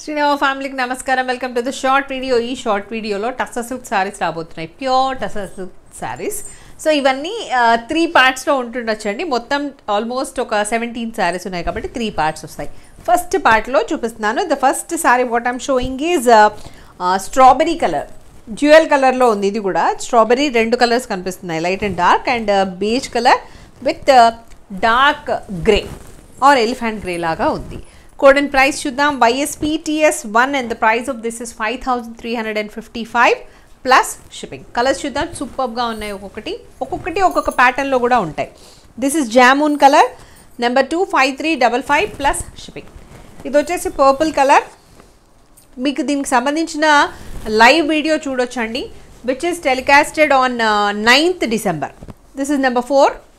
శ్రీనవ ఫ్యామిలీకి నమస్కారం welcome to the short video ఈ షార్ట్ వీడియోలో టసర్ సిల్క్ శారీస్ రాబోతున్నాయి pure tussar silk sarees so ఇవన్నీ త్రీ పార్ట్స్లో ఉంటుండొచ్చండి మొత్తం ఆల్మోస్ట్ ఒక సెవెంటీన్ శారీస్ ఉన్నాయి కాబట్టి త్రీ పార్ట్స్ వస్తాయి ఫస్ట్ పార్ట్లో చూపిస్తున్నాను the first saree what I'm showing is strawberry colour dual కలర్లో ఉంది ఇది కూడా స్ట్రాబెరీ రెండు కలర్స్ కనిపిస్తున్నాయి light and dark and beige colour with dark grey or elephant grey లాగా ఉంది కోడ్ అండ్ ప్రైస్ చూద్దాం Y S P T S one and the price of this is five thousand three hundred and fifty five plus shipping colours చూద్దాం సూపర్గా ఉన్నాయి ఒక్కొక్కటి ఒక్కొక్కటి ఒక్కొక్క ప్యాటర్న్లో కూడా ఉంటాయి this is jamun colour number two five three double five plus shipping ఇది వచ్చేసి పర్పుల్ కలర్ మీకు దీనికి సంబంధించిన లైవ్ వీడియో చూడొచ్చండి which is telecasted on ninth December this is number four